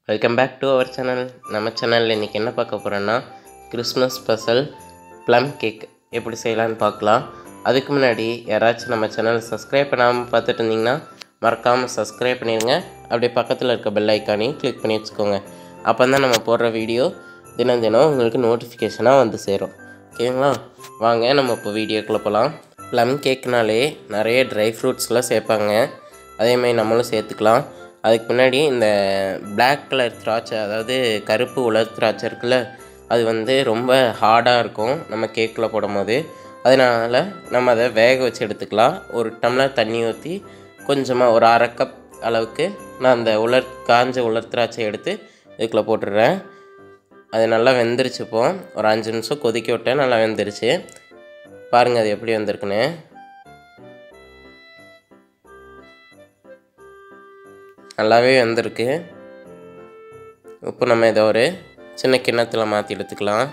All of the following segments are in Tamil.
welcome back to our channel நம்ம சேனலில் இன்றைக்கி என்ன பார்க்க போகிறோன்னா கிறிஸ்மஸ் ஸ்பெஷல் ப்ளம் கேக் எப்படி செய்யலான்னு பார்க்கலாம் அதுக்கு முன்னாடி யாராச்சும் நம்ம சேனல் சப்ஸ்கிரைப் பண்ணாமல் பார்த்துட்டு இருந்தீங்கன்னா மறக்காமல் சப்ஸ்கிரைப் பண்ணிடுங்க அப்படியே பக்கத்தில் இருக்க பெல் ஐக்கானையும் கிளிக் பண்ணி வச்சுக்கோங்க அப்போ தான் நம்ம போடுற வீடியோ தினம் தினம் உங்களுக்கு நோட்டிஃபிகேஷனாக வந்து சேரும் ஓகேங்களா வாங்க நம்ம இப்போ வீடியோக்குள்ளே போகலாம் ப்ளம் கேக்னாலே நிறைய ட்ரை ஃப்ரூட்ஸ்லாம் சேர்ப்பாங்க அதேமாதிரி நம்மளும் சேர்த்துக்கலாம் அதுக்கு முன்னாடி இந்த Black கலர் திராட்சை அதாவது கருப்பு உலர் திராட்சை இருக்குல்ல அது வந்து ரொம்ப ஹார்டாக இருக்கும் நம்ம கேக்கில் போடும்போது அதனால் நம்ம அதை வேக வச்சு எடுத்துக்கலாம் ஒரு டம்ளர் தண்ணி ஊற்றி கொஞ்சமாக ஒரு அரை கப் அளவுக்கு நான் அந்த உலர் காஞ்ச உலர் திராட்சை எடுத்து இதுக்குள்ளே போட்டுடுறேன் அது நல்லா வெந்துருச்சு இப்போ ஒரு அஞ்சு நிமிஷம் கொதிக்க விட்டேன் நல்லா வெந்துருச்சு பாருங்கள் அது எப்படி வந்திருக்குன்னு நல்லாவே வந்திருக்கு இப்போ நம்ம இதை ஒரு சின்ன கிண்ணத்தில் மாற்றி எடுத்துக்கலாம்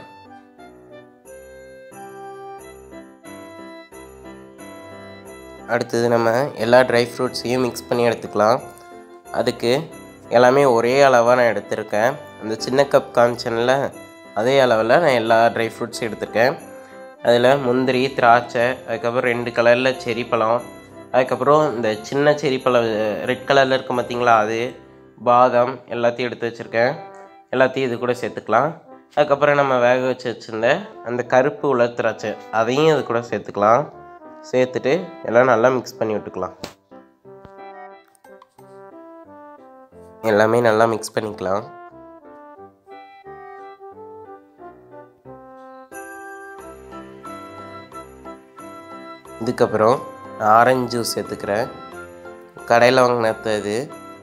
அடுத்தது நம்ம எல்லா ட்ரை ஃப்ரூட்ஸையும் மிக்ஸ் பண்ணி எடுத்துக்கலாம் அதுக்கு எல்லாமே ஒரே அளவாக நான் எடுத்திருக்கேன் அந்த சின்ன கப் காமிச்சனில் அதே அளவில் நான் எல்லா ட்ரை ஃப்ரூட்ஸும் எடுத்திருக்கேன் அதில் முந்திரி திராட்சை அதுக்கப்புறம் ரெண்டு கலரில் செரி பழம் அதுக்கப்புறம் இந்த சின்ன செரி பழம் ரெட் கலரில் இருக்கும் பார்த்தீங்களா அது பாதாம் எல்லாத்தையும் எடுத்து வச்சுருக்கேன் எல்லாத்தையும் இது கூட சேர்த்துக்கலாம் அதுக்கப்புறம் நம்ம வேக வச்சு வச்சுருந்த அந்த கருப்பு உலர் திராட்சை அதையும் இது கூட சேர்த்துக்கலாம் சேர்த்துட்டு எல்லாம் நல்லா மிக்ஸ் பண்ணி விட்டுக்கலாம் எல்லாமே நல்லா மிக்ஸ் பண்ணிக்கலாம் இதுக்கப்புறம் ஆரஞ்சு ஜூஸ் சேர்த்துக்கிறேன் கடையில் வாங்கினது இது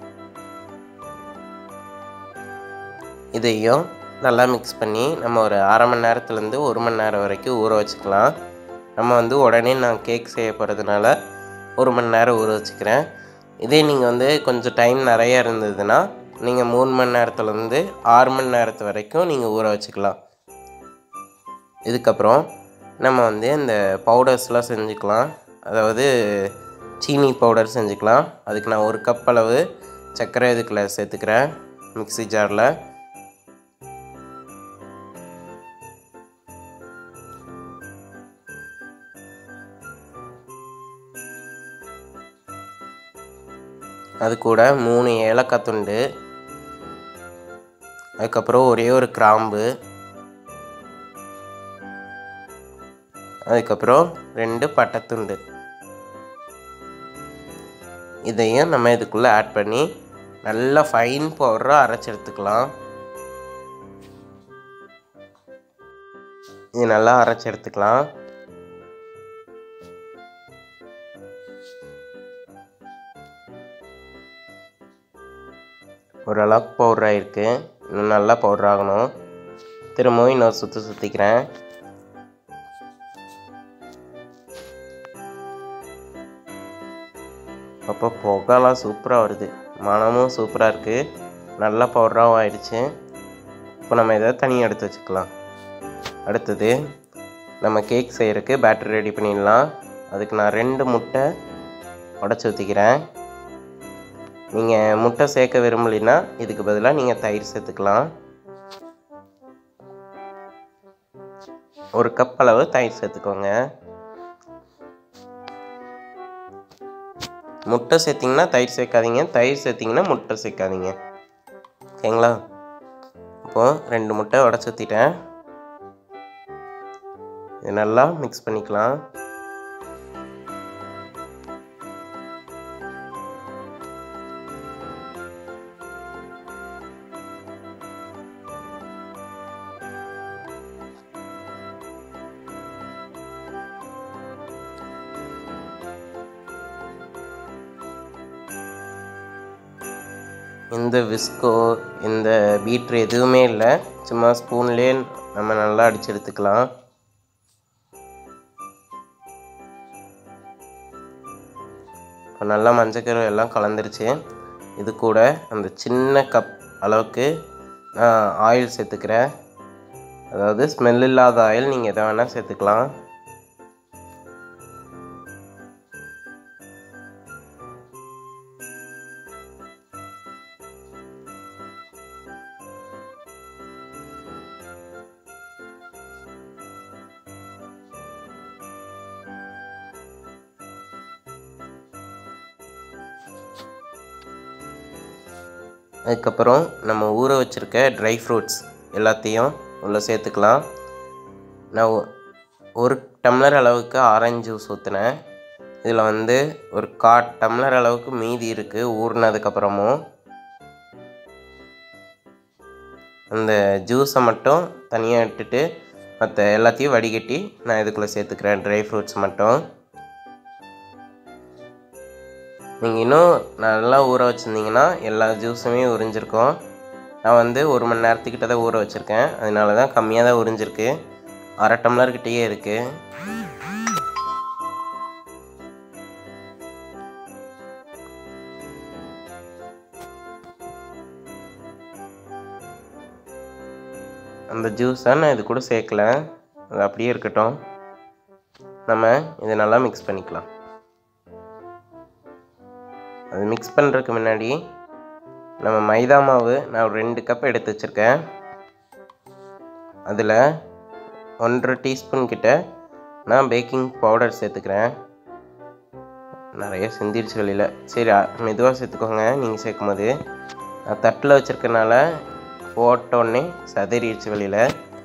இதையும் நல்லா மிக்ஸ் பண்ணி நம்ம ஒரு அரை மணி நேரத்துலேருந்து ஒரு மணி நேரம் வரைக்கும் ஊற வச்சுக்கலாம் நம்ம வந்து உடனே நான் கேக் செய்ய போகிறதுனால ஒரு மணி நேரம் ஊற வச்சுக்கிறேன் இதே நீங்கள் வந்து கொஞ்சம் டைம் நிறையா இருந்ததுன்னா நீங்கள் மூணு மணி நேரத்துலேருந்து ஆறு மணி நேரத்து வரைக்கும் நீங்கள் ஊற வச்சுக்கலாம் இதுக்கப்புறம் நம்ம வந்து இந்த பவுடர்ஸ்லாம் செஞ்சுக்கலாம் அதாவது சீனி பவுடர் செஞ்சுக்கலாம் அதுக்கு நான் ஒரு கப் அளவு சர்க்கரை இதுக்குள்ள சேர்த்துக்கிறேன் மிக்ஸி ஜாரில் அது கூட மூணு ஏலக்காய் துண்டு அதுக்கப்புறம் ஒரே ஒரு கிராம்பு அதுக்கப்புறம் ரெண்டு பட்டைத்துண்டு இதையும் நம்ம இதுக்குள்ளே ஆட் பண்ணி நல்லா ஃபைன் பவுடராக அரைச்சி எடுத்துக்கலாம் இது நல்லா அரைச்சி எடுத்துக்கலாம் ஓரளவுக்கு பவுடர் ஆகிருக்கு இன்னும் நல்லா பவுடர் ஆகணும் திரும்பவும் இன்னொரு சுற்றி சுற்றிக்கிறேன் அப்போ புகைலாம் சூப்பராக வருது மனமும் சூப்பராக இருக்குது நல்லா பவுடராகவும் ஆயிடுச்சு இப்போ நம்ம இதை தனியாக எடுத்து வச்சுக்கலாம் அடுத்தது நம்ம கேக் செய்கிறதுக்கு பேட்டரி ரெடி பண்ணிடலாம் அதுக்கு நான் ரெண்டு முட்டை உடச்சி ஊற்றிக்கிறேன் நீங்கள் முட்டை சேர்க்க விரும்பலைன்னா இதுக்கு பதிலாக நீங்கள் தயிர் சேர்த்துக்கலாம் ஒரு கப் அளவு தயிர் சேர்த்துக்கோங்க முட்டை சேர்த்திங்கன்னா தயிர் சேர்க்காதீங்க தயிர் சேர்த்திங்கன்னா முட்டை சேர்க்காதீங்க ஓகேங்களா இப்போது ரெண்டு முட்டை உடச்சி ஊற்றிட்டேன் இது நல்லா மிக்ஸ் பண்ணிக்கலாம் இந்த விஸ்கோ இந்த பீட்ரு எதுவுமே இல்லை சும்மா ஸ்பூன்லேயே நம்ம நல்லா அடிச்சு எடுத்துக்கலாம் இப்போ நல்லா மஞ்சக்கரு எல்லாம் கலந்துருச்சு இது கூட அந்த சின்ன கப் அளவுக்கு நான் ஆயில் சேர்த்துக்கிறேன் அதாவது ஸ்மெல் இல்லாத ஆயில் நீங்கள் எதை வேணால் சேர்த்துக்கலாம் அதுக்கப்புறம் நம்ம ஊற வச்சுருக்க ட்ரை ஃப்ரூட்ஸ் எல்லாத்தையும் உள்ளே சேர்த்துக்கலாம் நான் ஒ- ஒரு டம்ளர் அளவுக்கு ஆரஞ்சு ஜூஸ் ஊற்றினேன் இதில் வந்து ஒரு கா டம்ளர் அளவுக்கு மீதி இருக்குது ஊறினதுக்கப்புறமும் அந்த ஜூஸை மட்டும் தனியாக விட்டுட்டு மற்ற எல்லாத்தையும் வடிகட்டி நான் இதுக்குள்ளே சேர்த்துக்கிறேன் ட்ரை ஃப்ரூட்ஸ் மட்டும் நீங்கள் இன்னும் நல்லா ஊற வச்சுருந்தீங்கன்னா எல்லா ஜூஸுமே உறிஞ்சிருக்கும் நான் வந்து ஒரு மணி நேரத்துக்கிட்ட தான் ஊற வச்சுருக்கேன் அதனால தான் கம்மியாக தான் உறிஞ்சிருக்கு அரை டம்ளர்கிட்டயே இருக்குது அந்த ஜூஸை நான் இது கூட சேர்க்கல அது அப்படியே இருக்கட்டும் நம்ம இதை நல்லா மிக்ஸ் பண்ணிக்கலாம் அது மிக்ஸ் பண்ணுறதுக்கு முன்னாடி நம்ம மைதா மாவு நான் ஒரு ரெண்டு கப் எடுத்து வச்சுருக்கேன் அதில் ஒன்றரை டீஸ்பூன் கிட்ட நான் பேக்கிங் பவுடர் சேர்த்துக்கிறேன் நிறைய சிந்திருச்சு வெளியில் சரி மெதுவாக சேர்த்துக்கோங்க நீங்கள் சேர்க்கும் போது நான் தட்டில் வச்சுருக்கனால போட்டோடனே சதறிடுச்சு வெளியில்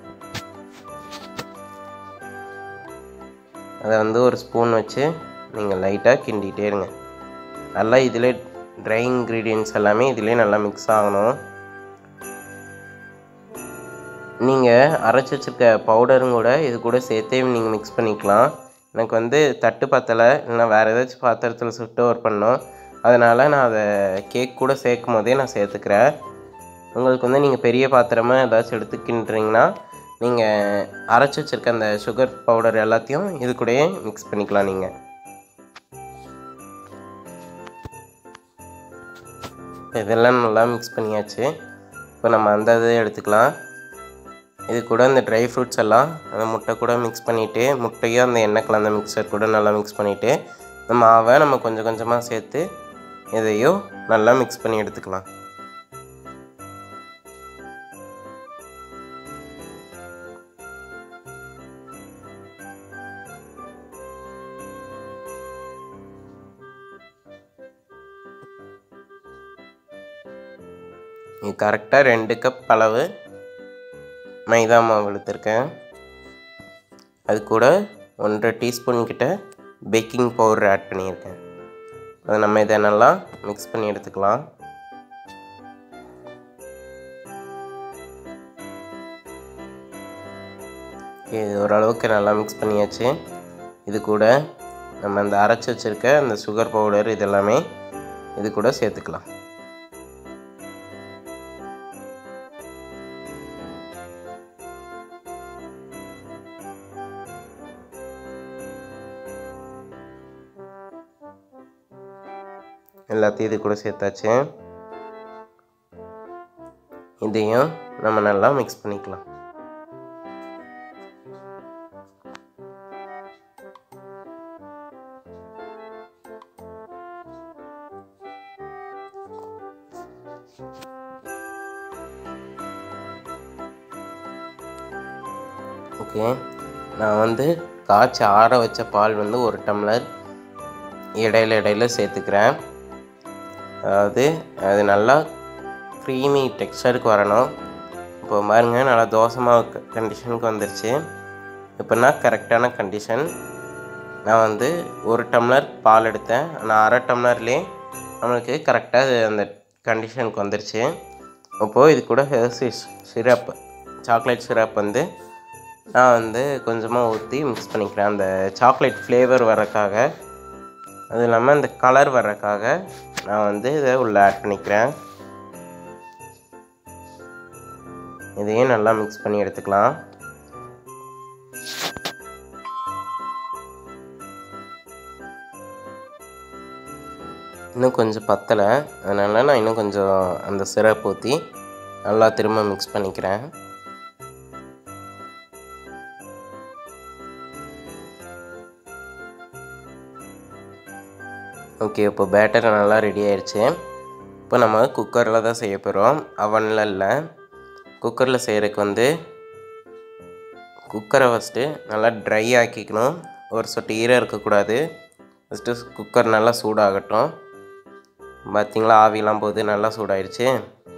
அதை வந்து ஒரு ஸ்பூன் வச்சு நீங்கள் லைட்டாக கிண்டிகிட்டே இருங்க நல்லா இதில் ட்ரை இன்க்ரீடியன்ஸ் எல்லாமே இதிலே நல்லா மிக்ஸ் ஆகணும் நீங்கள் அரைச்சி வச்சுருக்க பவுடரும் கூட இது கூட சேர்த்தே நீங்கள் மிக்ஸ் பண்ணிக்கலாம் எனக்கு வந்து தட்டு பத்தலை இல்லைனா வேறு ஏதாச்சும் பாத்திரத்தில் சுட்டு ஒர்க் பண்ணோம் அதனால் நான் அதை கேக் கூட சேர்க்கும் போதே நான் சேர்த்துக்கிறேன் உங்களுக்கு வந்து நீங்கள் பெரிய பாத்திரமாக ஏதாச்சும் எடுத்துக்கின்றீங்கன்னா நீங்கள் அரைச்சி வச்சுருக்க அந்த சுகர் பவுடர் எல்லாத்தையும் இது கூடயே மிக்ஸ் பண்ணிக்கலாம் நீங்கள் இதெல்லாம் நல்லா மிக்ஸ் பண்ணியாச்சு இப்போ நம்ம அந்த இதை எடுத்துக்கலாம் இது கூட இந்த ட்ரை ஃப்ரூட்ஸ் எல்லாம் அந்த முட்டை கூட மிக்ஸ் பண்ணிவிட்டு முட்டையும் அந்த எண்ணெய் கலந்த மிக்சர் கூட நல்லா மிக்ஸ் பண்ணிவிட்டு இந்த மாவை நம்ம கொஞ்சம் கொஞ்சமாக சேர்த்து இதையும் நல்லா மிக்ஸ் பண்ணி எடுத்துக்கலாம் இது கரெக்டாக ரெண்டு கப் அளவு மைதா மாவு எடுத்திருக்கேன் அது கூட ஒன்றரை டீஸ்பூன் கிட்ட பேக்கிங் பவுடர் ஆட் பண்ணியிருக்கேன் அதை நம்ம இதை நல்லா மிக்ஸ் பண்ணி எடுத்துக்கலாம் Okay, இது ஓரளவுக்கு நல்லா மிக்ஸ் பண்ணியாச்சு இது கூட நம்ம அந்த அரைச்சி வச்சுருக்க அந்த சுகர் பவுடர் இதெல்லாமே இது கூட சேர்த்துக்கலாம் எல்லாத்தையும் இது கூட சேர்த்தாச்சு இதையும் நம்ம நல்லா மிக்ஸ் பண்ணிக்கலாம் ஓகே நான் வந்து காய்ச்சி ஆற வச்ச பால் வந்து ஒரு டம்ளர் இடையில இடையில சேர்த்துக்கிறேன் அதாவது அது நல்லா க்ரீமி டெக்ஸ்டருக்கு வரணும் இப்போ பாருங்க நல்லா தோசமாக கண்டிஷனுக்கு வந்துருச்சு இப்போனா கரெக்டான கண்டிஷன் நான் வந்து ஒரு டம்ளர் பால் எடுத்தேன் ஆனால் அரை டம்ளர்லேயே நம்மளுக்கு கரெக்டாக அந்த கண்டிஷனுக்கு வந்துருச்சு அப்போது இது கூட ஹெர்சிஸ் சிரப் சாக்லேட் சிரப் வந்து நான் வந்து கொஞ்சமாக ஊற்றி மிக்ஸ் பண்ணிக்கிறேன் அந்த சாக்லேட் ஃப்ளேவர் வரக்காக அது இல்லாமல் இந்த கலர் வர்றதுக்காக நான் வந்து இதை உள்ளே ஆட் பண்ணிக்கிறேன் இதையும் நல்லா மிக்ஸ் பண்ணி எடுத்துக்கலாம் இன்னும் கொஞ்சம் பத்தலை அதனால் நான் இன்னும் கொஞ்சம் அந்த சிரப் ஊற்றி நல்லா திரும்ப மிக்ஸ் பண்ணிக்கிறேன் ஓகே இப்போ பேட்டர் நல்லா ரெடி ஆயிடுச்சு இப்போ நம்ம குக்கரில் தான் செய்ய போகிறோம் அவனில் இல்லை குக்கரில் செய்கிறதுக்கு வந்து குக்கரை ஃபஸ்ட்டு நல்லா ட்ரை ஆக்கிக்கணும் ஒரு சொட்டு ஈரம் இருக்கக்கூடாது ஃபஸ்ட்டு குக்கர் நல்லா சூடாகட்டும் பார்த்தீங்களா ஆவிலாம் போது நல்லா சூடாயிடுச்சு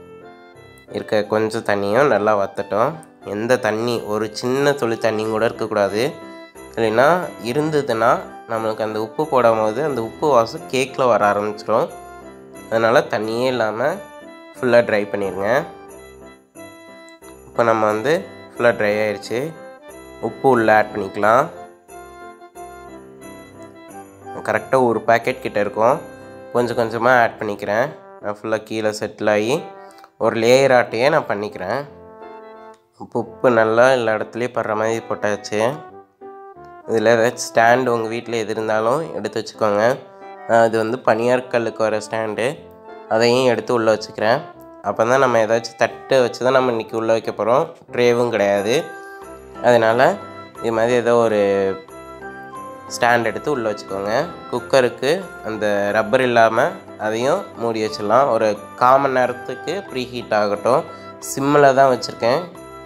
இருக்க கொஞ்சம் தண்ணியும் நல்லா வற்றட்டும் எந்த தண்ணி ஒரு சின்ன துளி தண்ணி கூட இருக்கக்கூடாது இல்லைன்னா இருந்ததுன்னா நம்மளுக்கு அந்த உப்பு போடும்போது அந்த உப்பு வாசம் கேக்கில் வர ஆரம்பிச்சிடும் அதனால் தண்ணியே இல்லாமல் ஃபுல்லாக ட்ரை பண்ணிடுங்க இப்போ நம்ம வந்து ஃபுல்லாக ட்ரை ஆயிடுச்சு உப்பு உள்ளே ஆட் பண்ணிக்கலாம் கரெக்டாக ஒரு பேக்கெட் கிட்ட இருக்கும் கொஞ்சம் கொஞ்சமாக ஆட் பண்ணிக்கிறேன் நான் ஃபுல்லாக கீழே செட்டில் ஆகி ஒரு லேயர் ஆட்டையே நான் பண்ணிக்கிறேன் உப்பு உப்பு நல்லா எல்லா இடத்துலையும் படுற மாதிரி போட்டாச்சு இதில் ஏதாச்சும் ஸ்டாண்டு உங்கள் வீட்டில் எது இருந்தாலும் எடுத்து வச்சுக்கோங்க அது வந்து பனியாற்கல்லுக்கு வர ஸ்டாண்டு அதையும் எடுத்து உள்ளே வச்சுக்கிறேன் அப்போ தான் நம்ம ஏதாச்சும் தட்டு வச்சு தான் நம்ம இன்றைக்கி உள்ளே வைக்க போகிறோம் ட்ரேவும் கிடையாது அதனால் இது மாதிரி ஏதோ ஒரு ஸ்டாண்ட் எடுத்து உள்ளே வச்சுக்கோங்க குக்கருக்கு அந்த ரப்பர் இல்லாமல் அதையும் மூடி வச்சிடலாம் ஒரு காமன் நேரத்துக்கு ப்ரீ ஹீட் ஆகட்டும் சிம்மில் தான் வச்சுருக்கேன்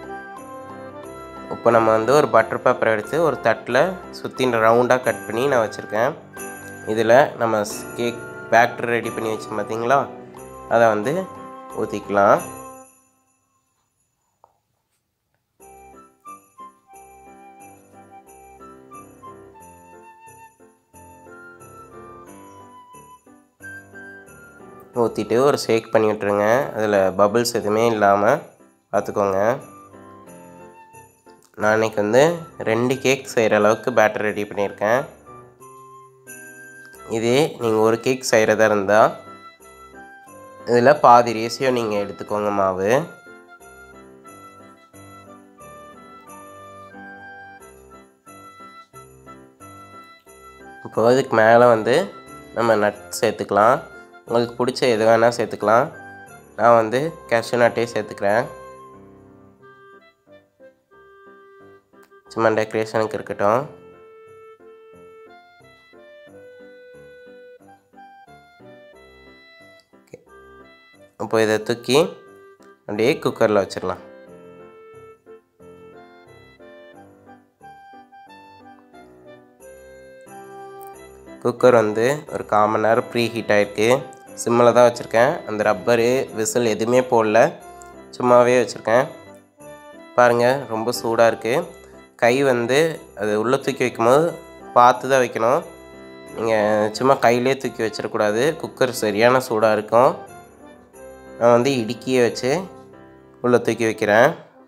இப்போ நம்ம வந்து ஒரு பட்டர் பேப்பர் எடுத்து ஒரு தட்டில் சுற்றி ரவுண்டாக கட் பண்ணி நான் வச்சுருக்கேன் இதில் நம்ம கேக் பேக்டரி ரெடி பண்ணி வச்சோம் பார்த்தீங்களா அதை வந்து ஊற்றிக்கலாம் ஊற்றிட்டு ஒரு ஷேக் பண்ணி விட்டுருங்க அதில் பபிள்ஸ் எதுவுமே இல்லாமல் பார்த்துக்கோங்க நான் இன்னைக்கு வந்து ரெண்டு கேக் செய்கிற அளவுக்கு பேட்டர் ரெடி பண்ணியிருக்கேன் இதே நீங்கள் ஒரு கேக் செய்கிறதா இருந்தால் இதில் பாதி ரேசியோ நீங்கள் எடுத்துக்கோங்க மாவு இப்போ அதுக்கு மேலே வந்து நம்ம நட் சேர்த்துக்கலாம் உங்களுக்கு பிடிச்ச எது வேணால் சேர்த்துக்கலாம் நான் வந்து கேஷ்யூ நட்டே சேர்த்துக்கிறேன் சும்மா டெக்கரேஷனுக்கு இருக்கட்டும் ஓகே இப்போ இதை தூக்கி அப்படியே குக்கரில் வச்சிடலாம் குக்கர் வந்து ஒரு கால் மணி நேரம் ப்ரீ ஹீட் ஆகிருக்கு சிம்மில் தான் வச்சுருக்கேன் அந்த ரப்பரு விசில் எதுவுமே போடல சும்மாவே வச்சுருக்கேன் பாருங்கள் ரொம்ப சூடாக இருக்குது கை வந்து அது உள்ளே தூக்கி வைக்கும்போது பார்த்து தான் வைக்கணும் நீங்கள் சும்மா கையிலே தூக்கி வச்சிடக்கூடாது குக்கர் சரியான சூடாக இருக்கும் நான் வந்து இடுக்கியை வச்சு உள்ளே தூக்கி வைக்கிறேன்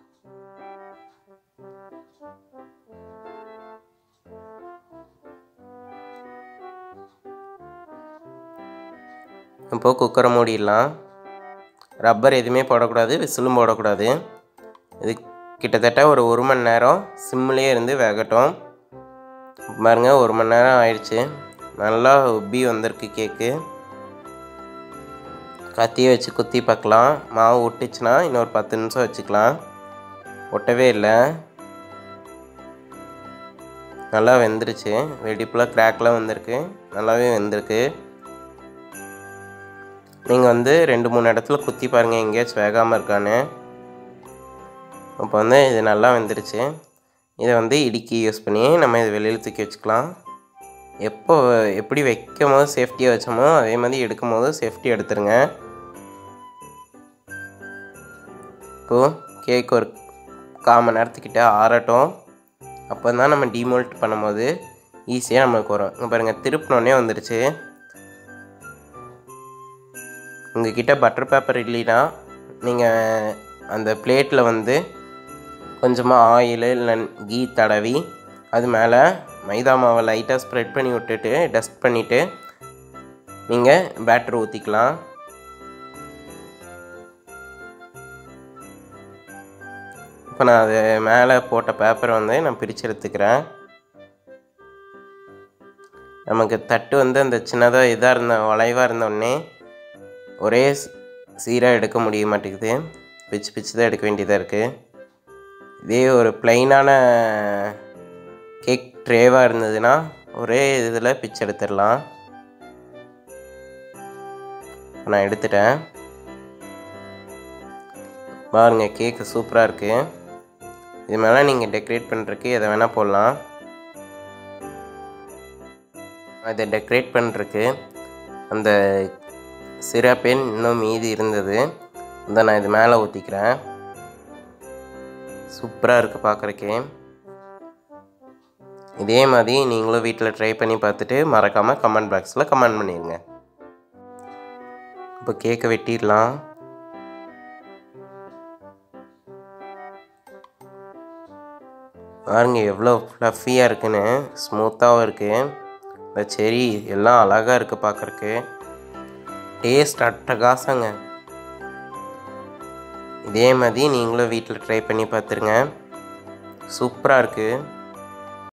இப்போது குக்கரை மூடிடலாம் ரப்பர் எதுவுமே போடக்கூடாது விசிலும் போடக்கூடாது இது கிட்டத்தட்ட ஒரு ஒரு மணி நேரம் சிம்மிலே இருந்து வேகட்டும் பாருங்க ஒரு மணி நேரம் ஆயிடுச்சு நல்லா உப்பி வந்திருக்கு கேக்கு கத்தியை வச்சு குத்தி பார்க்கலாம் மாவு ஒட்டுச்சுன்னா இன்னொரு பத்து நிமிஷம் வச்சுக்கலாம் ஒட்டவே இல்லை நல்லா வெந்துருச்சு வெடிப்புலாம் கிராக்லாம் வந்திருக்கு நல்லாவே வெந்திருக்கு நீங்கள் வந்து ரெண்டு மூணு இடத்துல குத்தி பாருங்கள் எங்கேயாச்சும் வேகாமல் இருக்கான்னு இப்போ வந்து இது நல்லா வெந்துருச்சு இதை வந்து இடுக்கி யூஸ் பண்ணி நம்ம இதை வெளியில் தூக்கி வச்சுக்கலாம் எப்போ எப்படி வைக்கும் போது சேஃப்டியாக வச்சோமோ அதே மாதிரி எடுக்கும் போது சேஃப்டி எடுத்துருங்க இப்போது கேக் ஒரு கால் மணி நேரத்துக்கிட்ட ஆறட்டும் அப்போ தான் நம்ம டிமோல்ட் பண்ணும்போது ஈஸியாக நம்மளுக்கு வரும் இங்கே பாருங்கள் திருப்பினோடனே வந்துடுச்சு உங்ககிட்ட பட்டர் பேப்பர் இல்லைன்னா நீங்கள் அந்த பிளேட்டில் வந்து கொஞ்சமாக ஆயில் இல்லை கீ தடவி அது மேலே மைதா மாவை லைட்டாக ஸ்ப்ரெட் பண்ணி விட்டுட்டு டஸ்ட் பண்ணிவிட்டு நீங்கள் பேட்டர் ஊற்றிக்கலாம் இப்போ நான் அது மேலே போட்ட பேப்பரை வந்து நான் பிரித்து எடுத்துக்கிறேன் நமக்கு தட்டு வந்து அந்த சின்னதாக இதாக இருந்த வளைவாக இருந்தோடனே ஒரே சீராக எடுக்க முடிய மாட்டேங்குது பிச்சு பிச்சு தான் எடுக்க வேண்டியதாக இருக்குது இதே ஒரு ப்ளைனான கேக் ட்ரேவாக இருந்ததுன்னா ஒரே இதில் பிச்சு எடுத்துடலாம் நான் எடுத்துட்டேன் பாருங்கள் கேக்கு சூப்பராக இருக்குது இது மேலே நீங்கள் டெக்கரேட் பண்ணுறதுக்கு எதை வேணால் போடலாம் அதை டெக்கரேட் பண்ணுறதுக்கு அந்த சிரப்பேன் இன்னும் மீதி இருந்தது இந்த நான் இது மேலே ஊற்றிக்கிறேன் சூப்பராக இருக்குது பார்க்குறக்கே இதே மாதிரி நீங்களும் வீட்டில் ட்ரை பண்ணி பார்த்துட்டு மறக்காமல் கமெண்ட் பாக்ஸில் கமெண்ட் பண்ணிடுங்க இப்போ கேக்கை வெட்டிடலாம் பாருங்க எவ்வளோ ஃப்ளஃபியாக இருக்குன்னு ஸ்மூத்தாகவும் இருக்குது இந்த செரி எல்லாம் அழகாக இருக்குது பார்க்குறக்கு டேஸ்ட் அட்டகாசங்க இதே மாதிரி நீங்களும் வீட்டில் ட்ரை பண்ணி பார்த்துருங்க சூப்பராக இருக்குது